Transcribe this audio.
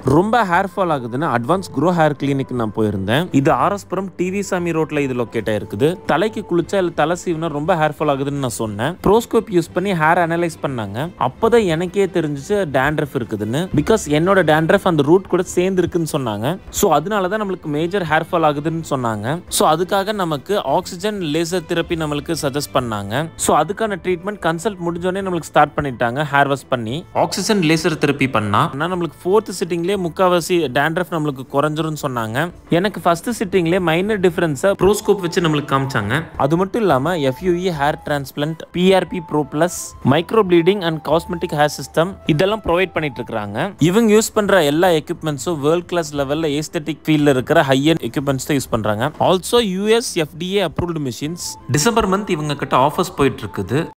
ரொம்ப hair fall ஆகுதுன்னு advance grow hair clinic நான் போயிருந்தேன் இது ஆர்எஸ்புரம் டிவி சாமி ரோட்ல இது லொக்கேட் ஆயிருக்குது தலைக்கு குளிச்சா இல்ல தலை சீவினா ரொம்ப ஹேர் ஃபால் ஆகுதுன்னு நான் சொன்னேன் ப்ரோஸ்கோப் யூஸ் பண்ணி ஹேர் அனலைஸ் பண்ணாங்க அப்போதான் எனக்கே தெரிஞ்சுச்சு டேண்ட்ரஃப் இருக்குதுன்னு பிகாஸ் என்னோட டேண்ட்ரஃப் அந்த ரூட் கூட சேர்ந்து இருக்குன்னு சொன்னாங்க ஸோ அதனால தான் நம்மளுக்கு மேஜர் ஹேர் ஃபால் ஆகுதுன்னு சொன்னாங்க ஸோ அதுக்காக நமக்கு ஆக்சிஜன் லேசர் தெரப்பி நம்மளுக்கு சஜஸ்ட் பண்ணாங்க ஸோ அதுக்கான ட்ரீட்மெண்ட் கன்சல்ட் முடிஞ்சோடனே நம்மளுக்கு ஸ்டார்ட் பண்ணிட்டாங்க ஹேர் வாஷ் பண்ணி ஆக்சிஜன் லேசர் தெரப்பி பண்ணா ஆனால் நம்மளுக்கு ஃபோர்த் சிட்டிங்லேயே முக்காவாசி டேண்ட்ரஃப் நம்மளுக்கு குறைஞ்சிரும்னு சொன்னாங்க எனக்கு ஃபர்ஸ்ட் சிட்டிங்லேயே மைனர் டிஃபரன்ஸை ப்ரோஸ்கோப் வச்சு நம்மளுக்கு காமிச்சாங்க அது மட்டும் இல்லாமல் FUE hair transplant PRP pro plus micro bleeding and cosmetic hair system இதெல்லாம் ப்ரொவைட் பண்ணிட்டு இருக்காங்க இவங்க யூஸ் பண்ற எல்லா எக்யூப்மெண்ட்ஸும் வேர்ல்ட் கிளாஸ் லெவல்ல ஏஸ்தட்டிக் ஃபீல்ட்ல இருக்கிற ஹை அண்ட் எக்யூப்மெண்ட்ஸ் தான் யூஸ் பண்றாங்க also US FDA approved machines December month இவங்க கிட்ட ஆஃபர்ஸ் போயிட்டு இருக்குது